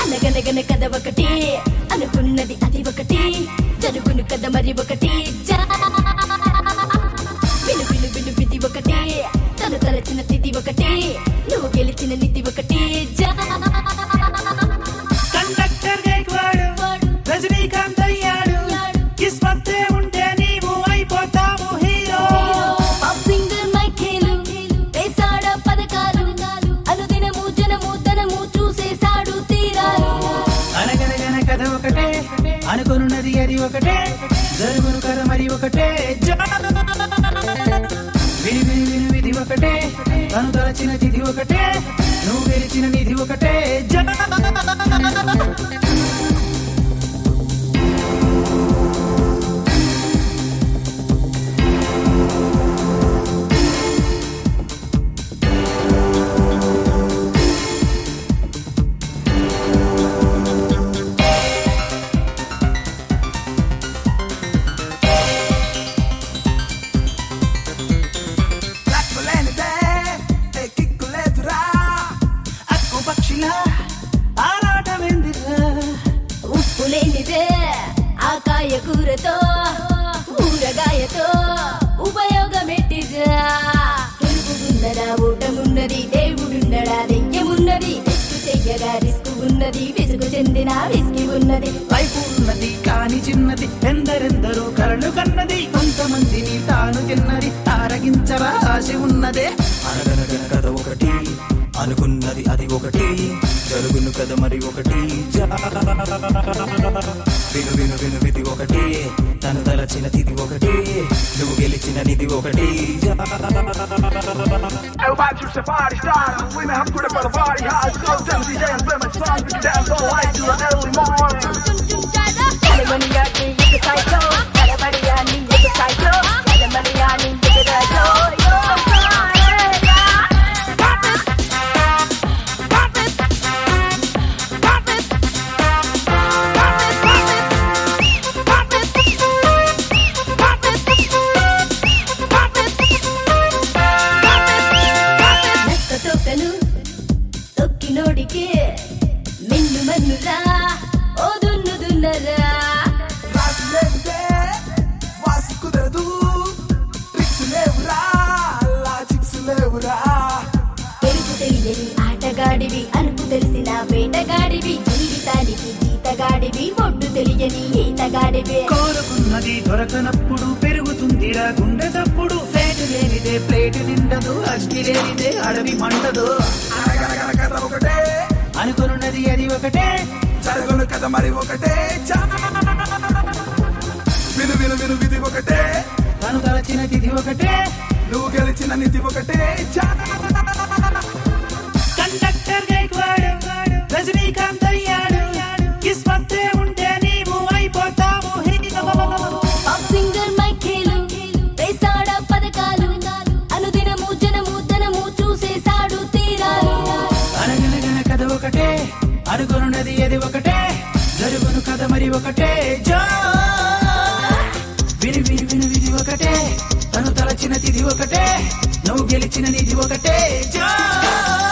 అనగనగన కథ ఒకటి అనుకున్నది అది ఒకటి జరుగును కథ మరి ఒకటి జా విను విను విను విధి ఒకటి తను తలచిన తిథి ఒకటి నువ్వు గెలిచిన నిధి ఒకటి జా కండక్టర్ గైక్వాడు రజనీకాంత్ అయ్యాడు కిస్మత్తే ఉంటే నీవు అయిపోతావు హీరో పాప్ సింగర్ మైఖేలు వేసాడ పథకాలు అనుదినము జనము ధనము చూసేసాడు తీరాలు అనగనగన కథ ఒకటే అనుకున్నది అది ఒకటే జరుగును కథ మరి ఒకటే జా. విని విని విని విధి ఒకటే తను తలచిన తిథి ఒకటే నువ్వు గెలిచిన నిధి ఒకటే జా. లక్కులేనిదే, ఏ కిక్కులేదురా. అక్కు పక్షిలా ఆరాటమెందిరా ఉప్పు లేనిదే ఆకాయ కూరతో ఊరగాయతో ఉపయోగమెట్టిరా గెలుపున్నదా ఓటమున్నది దేవుడున్నడా దెయ్యమున్నది ఎత్తు చెయ్యగా రిస్క్ ఉన్నది విసుగు చెందిన విస్కి ఉన్నది వైపు ఉన్నది కాని చిన్నది ఎందరెందరో కరలు కన్నది కొంతమందిని తాను తిన్నది తారగించరా ఆశ ఉన్నదే అనగనగన కథ ఒకటి అనుకున్నది అది ఒకటి జరుగును కథ మరి ఒకటి జా. విను విను విను విధి ఒకటి తను తలచిన తిది ఒకటి నువ్వు గెలిచిన నిధి ఒకటి జా. Everybody choose the party starter. Women have put up on the party hard. Go down DJ and play my song. We can dance all night till the early morning. నక్క తొక్కను తొక్కినోడికి మిన్ను మన్నురా ఓ దున్ను దున్నరా రాసులేదే, వాసి కుదరదు ట్రిక్స్ లేవురా లాజిక్స్ లేవురా తెలుగు తెలియని ఆటగాడివి అనుకు తెలిసిన వేటగాడివి జీవితానికి జీతగాడివి ఒడ్డు తెలియని ఈతగాడివి కోరుకున్నది దొరకనప్పుడు పెరుగుతుందిరా గుండె తప్పుడు ప్లేట్ లేనిదే ప్లేట్ నిండదు అగ్గి లేనిదే అడవి మండదు అనగనగన కథ ఒకటే అనుకున్నది అది ఒకటే జరుగును కథ మరి ఒకటే చా. విను విను విను విధి ఒకటే తను తలచిన తిథి ఒకటే నువ్వు గెలిచిన నిధి ఒకటే చా. కండక్టర్ గైక్వాడు రజనీకాంత్ అయ్యాడు కిస్మత్తే ఉంటే నీవు అయిపోతావు హీరో పాప్ సింగర్ మైఖేలు వేసాడ పథకాలు అనుదినము జనము ధనము చూసేసాడు తీరాలు అనగనగన కథ ఒకటే అనుకున్నది అది ఒకటే జరుగును కథ మరి ఒకటే జా విని విని విని విధి ఒకటే తను తలచిన తిథి ఒకటే నువ్వు గెలిచిన నిధి ఒకటే జా